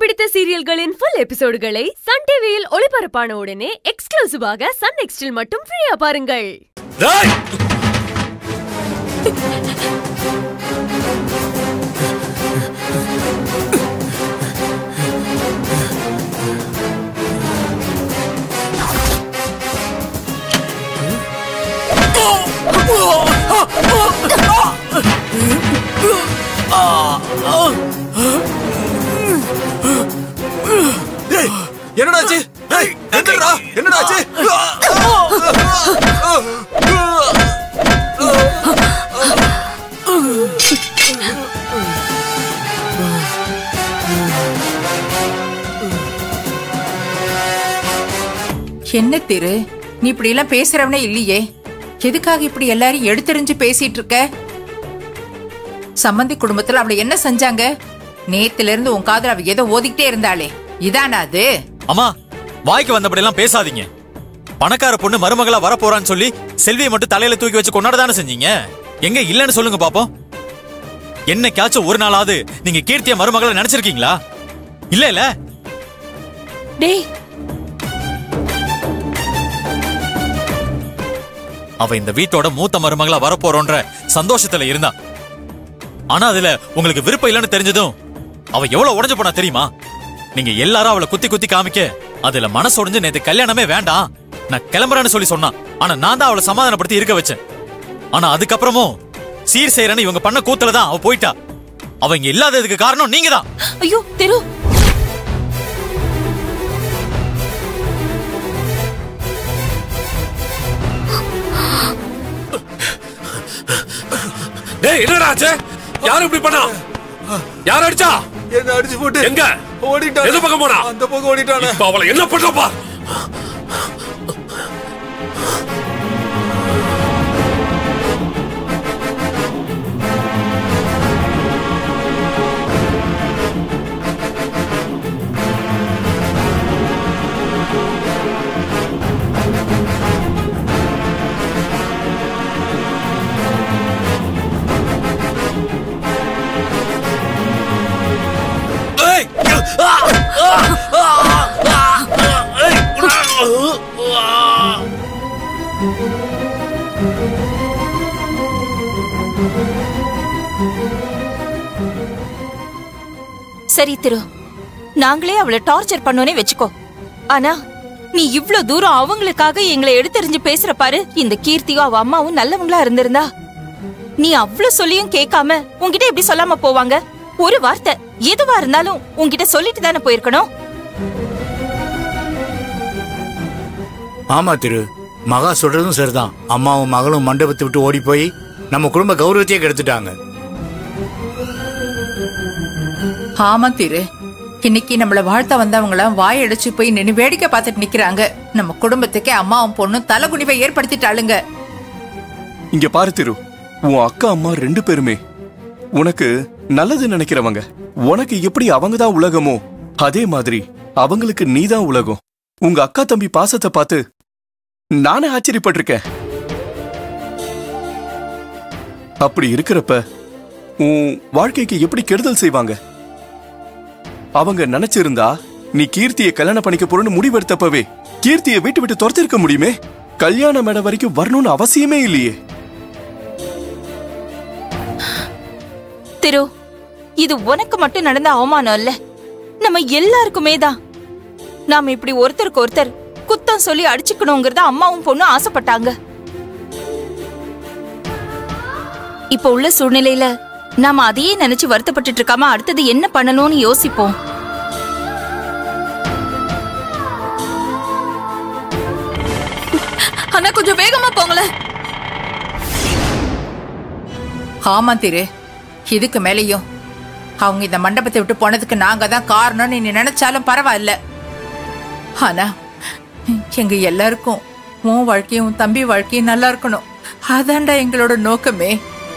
பிடித்த சீரியல்களின் full எபிசோடுகளை Sun டிவியில் ஒளிபரப்பான உடனே எக்ஸ்க்ளூசிவாக சன் நெக்ஸ்டில் மட்டும் ஃப்ரீயா பாருங்கள் டேய்! டேய், என்னடாச்சு டேய், எந்திரா, என்னடாச்சு என்ன திரு நீ இப்படி எல்லாம் பேசுறவனே இல்லையே எதுக்காக இப்படி எல்லாரும் எடுத்தெறிஞ்சு பேசிட்டு இருக்க சம்மந்தி குடும்பத்துல அவளை என்ன செஞ்சாங்க நேத்துல இருந்து உன் காதுல அவ ஏதோ ஓதிக்கிட்டே இருந்தாளே இதானா அது அம்மா வாய்க்கு வந்தபடி எல்லாம் பேசாதீங்க பணக்கார பொண்ணு மருமகளா வரப்போறான்னு சொல்லி செல்வியை மட்டும் தலையில தூக்கி வச்சு கொண்டாட தானே செஞ்சீங்க எங்க இல்லன்னு சொல்லுங்க பாப்போம் என்னைக்காச்சும் ஒரு நாளாவது நீங்க கீர்த்திய மருமகளை நினைச்சிருக்கீங்களா இல்ல இல்ல டேய் அவ இந்த வீட்டோட மூத்த மருமகளா வரப்போறோன்ற சந்தோஷத்துல இருந்தா ஆனா அதுல உங்களுக்கு விருப்பம் இல்லைன்னு தெரிஞ்சதும் அவ எவ்வளவு உடைஞ்சு போனா தெரியுமா நீங்க எல்லாரும் அவளை குத்தி குத்தி காமிக்க அதுல மனசு உடைஞ்சு நேத்து கல்யாணமே வேண்டாம் நான் கிளம்புறேன்னு சொல்லி சொன்னான் ஆனா நான் தான் அவளை சமாதானப்படுத்தி இருக்க வச்சேன் ஆனா அதுக்கப்புறமும் சீர் செய்யறேன்னு இவங்க பண்ண கூத்துல தான் அவ போயிட்டா அவ இங்க இல்லாததுக்கு காரணம் நீங்க தான் ஐயோ தெரு டேய் என்னடா ஆச்சு யாரு இப்படி பண்ணா யார் அடிச்சா என்ன அடிச்சு போட்டு எங்க ஓடிட்டான் எந்த பக்கம் போனா? அந்த பக்கம் ஓடிட்டானே இப்ப அவளை என்ன பண்றப்பா ஏய்! சரி திரு நாங்களே அவளை டார்ச்சர் பண்ணோனே வெச்சுக்கோ ஆனா நீ இவ்ளோ தூரம் அவங்களுக்காக எங்களை எடுத்தெறிஞ்சு பேசுற பாரு இந்த கீர்த்தியும் அவ அம்மாவும் நல்லவங்களா இருந்திருந்தா நீ அவ்ளோ சொல்லியும் கேட்காம உன்கிட்ட எப்படி சொல்லாம போவாங்க ஒரு வார்த்தை எதுவா இருந்தாலும் உன்கிட்ட சொல்லிட்டு தானே போயிருக்கணும் ஆமா திரு மகா சொல்றதும் சரிதான் அம்மாவும் மகளும் மண்டபத்தை விட்டு ஓடி போய் நம்ம குடும்ப கௌரவத்தையே கெடுத்துட்டாங்க ஆமா திரு இன்னைக்கு நம்மள வாழ்த்த வந்தவங்கள வாய் அடைச்சு போய் நின்னு வேடிக்கை பார்த்துட்டு நிக்கிறாங்க நம்ம குடும்பத்துக்கே அம்மாவும் பொண்ணும் தலகுனிவை ஏற்படுத்திட்டாளுங்க இங்க பாரு திரு உன் அக்கா அம்மா ரெண்டு பேருமே உனக்கு நல்லது நினைக்கிறவங்க உனக்கு எப்படி அவங்க தான் உலகமோ அதே மாதிரி அவங்களுக்கு நீதான் உலகம் உங்க அக்கா தம்பி பாசத்தை பார்த்து நானே ஆச்சரியப்பட்டிருக்கேன் அப்படி இருக்கிறப்ப உன் வாழ்க்கைக்கு எப்படி கெடுதல் செய்வாங்க அவங்க நினைச்சிருந்தா நீ கீர்த்தியை கல்யாணம் பண்ணிக்க போறன்னு முடிவெடுத்தப்பவே கீர்த்தியை வீட்டு விட்டு துரத்திருக்க முடியுமே கல்யாண மேடை வரைக்கும் வரணும்னு அவசியமே இல்லையே திரு இது உனக்கு மட்டும் நடந்த அவமானம் இல்ல நம்ம எல்லாருக்குமே தான் நாம இப்படி ஒருத்தருக்கு ஒருத்தர் குத்தம் சொல்லி அடிச்சுக்கணுங்கிறத அம்மாவும் பொண்ணும் ஆசைப்பட்டாங்க இப்ப உள்ள சூழ்நிலையில நாம அதையே நினைச்சு வருத்தப்பட்டுட்டு இருக்காம அடுத்தது என்ன பண்ணணும்னு யோசிப்போம் அண்ணா கொஞ்சம் வேகமா போங்களேன் ஆமா திரு இதுக்கு மேலேயும் அவங்க இந்த மண்டபத்தை விட்டு போனதுக்கு நாங்க தான் காரணம்னு நீ நினைச்சாலும் பரவாயில்ல ஆனா எங்க எல்லாருக்கும் உன் வாழ்க்கையும் உன் தம்பி வாழ்க்கையும் நல்லா இருக்கணும் அதான்டா எங்களோட நோக்கமே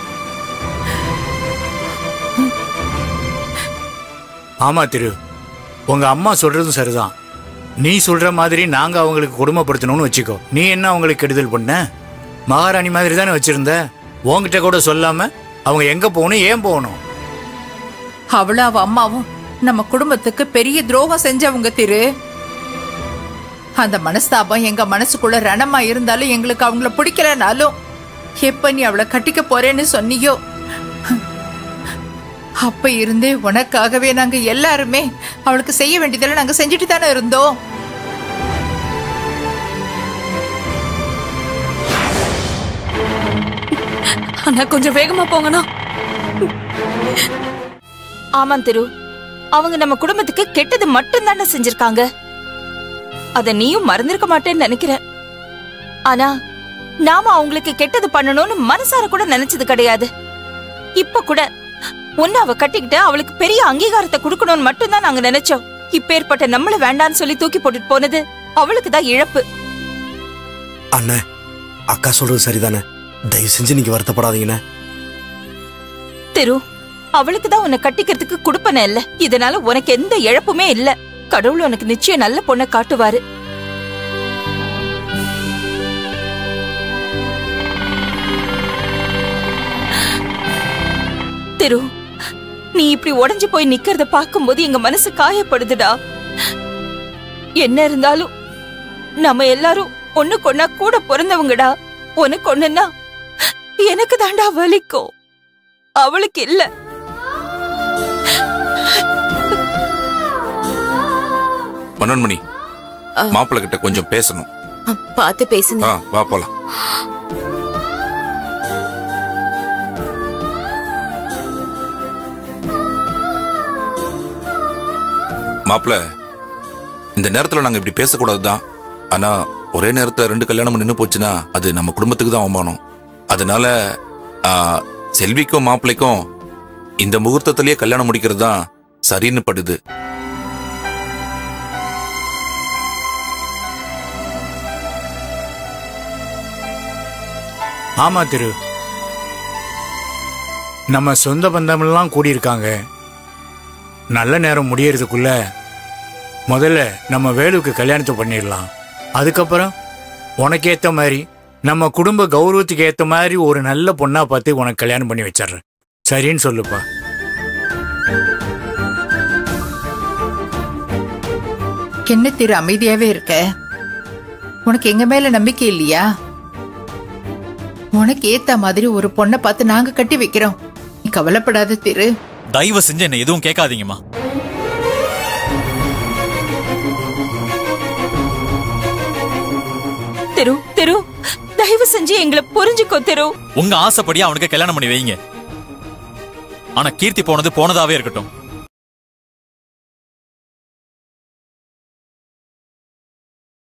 ஆமா திரு உங்க அம்மா சொல்றதும் சரிதான் நீ சொல்ற மாதிரி நாங்க அவங்களுக்கு கொடுமைப்படுத்தணும்னு வச்சுக்கோ நீ என்ன அவங்களுக்கு கெடுதல் பண்ண மகாராணி மாதிரி தானே வச்சிருந்த உன்கிட்ட கூட சொல்லாம அவங்க எங்க போகணும் ஏன் போகணும் அவளும் அவ அம்மாவும் நம்ம குடும்பத்துக்கு பெரிய துரோகம் செஞ்சவங்க திரு அந்த மனஸ்தாபம் எங்க மனசுக்குள்ள ரணமா இருந்தாலும் எங்களுக்கு அவங்கள பிடிக்கலனாலும் எப்ப நீ அவளை கட்டிக்க போறேன்னு சொன்னியோ அப்ப இருந்தே உனக்காகவே நாங்க எல்லாருமே அவளுக்கு செய்ய வேண்டியதெல்லாம் நாங்க செஞ்சுட்டு தானே இருந்தோம் அண்ணா கொஞ்சம் வேகமா போங்கண்ணா ஆமாம் திரு அவங்க நம்ம குடும்பத்துக்கு கெட்டது மட்டும் தானே செஞ்சிருக்காங்க அத நீயும் மறந்திருக்க மாட்டேன்னு நினைக்கிறேன் ஆனா நாம அவங்களுக்கு கெட்டது பண்ணணும்னு மனசார கூட நினைச்சது கிடையாது இப்ப கூட ஒன்னு அவ கட்டிக்கிட்டு அவளுக்கு பெரிய அங்கீகாரத்தை கொடுக்கணும்னு மட்டும்தான் நாங்க நினைச்சோம் இப்பேற்பட்ட நம்மள வேண்டான்னு சொல்லி தூக்கி போட்டுட்டு போனது அவளுக்கு தான் இழப்பு அண்ணே அக்கா சொல்றது சரிதானே தயவு செஞ்சு நீங்க வருத்தப்படாதீங்கண்ணே திரு அவளுக்கு தான் உன்னை கட்டிக்கிறதுக்கு குடுப்பன இல்ல இதனால உனக்கு எந்த இழப்புமே இல்ல கடவுள் உனக்கு நிச்சயம் நல்ல பொண்ணை காட்டுவாரு திரு நீ இப்படி உடைஞ்சு போய் நிக்கிறத பாக்கும்போது எங்க மனசு காயப்படுதுடா என்ன இருந்தாலும் நம்ம எல்லாரும் ஒண்ணுக்கு ஒண்ணா கூட பிறந்தவங்கடா உனக்கு ஒண்ணுன்னா எனக்கு தாண்டா வலிக்கும் அவளுக்கு இல்ல மனோன்மணி மாப்பிள்ளை கிட்ட கொஞ்சம் பேசணும் பார்த்து பேசுங்க ஆ வா போலாம் மாப்பிள்ள இந்த நேரத்துல நாங்க இப்படி பேசக்கூடாதுதான் ஆனா ஒரே நேரத்துல ரெண்டு கல்யாணம் நின்னு போச்சுன்னா அது நம்ம குடும்பத்துக்கு தான் அவமானம் அதனால ஆ, செல்விக்கும் மாப்பிள்ளைக்கும் இந்த முகூர்த்தத்திலேயே கல்யாணம் முடிக்கிறது தான் சரின்னு படுது ஆமா திரு நம்ம சொந்த பந்தமெல்லாம் கூடியிருக்காங்க நல்ல நேரம் முடியறதுக்குள்ள முதல்ல நம்ம வேலுக்கு கல்யாணத்தை பண்ணிடலாம் அதுக்கப்புறம் உனக்கு ஏத்த மாதிரி நம்ம குடும்ப கௌரவத்துக்கு ஏத்த மாதிரி ஒரு நல்ல பொண்ணா பார்த்து உனக்கு கல்யாணம் பண்ணி வச்சிடுறேன் சரின்னு சொல்லுப்பா என்ன திரு அமைதியாவே இருக்க உனக்கு எங்க மேல நம்பிக்கை இல்லையா உனக்கு ஏத்த மாதிரி ஒரு பொண்ணை பார்த்து நாங்க கட்டி வைக்கிறோம் நீ கவலைப்படாத திரு தயவு செஞ்சு என்ன எதுவும் கேட்காதீங்கம்மா திரு திரு தயவு செஞ்சு எங்களை புரிஞ்சுக்கோ திரு உங்க ஆசைப்படி அவனுக்கு கல்யாணம் பண்ணி வைங்க ஆனா கீர்த்தி போனது போனதாவே இருக்கட்டும்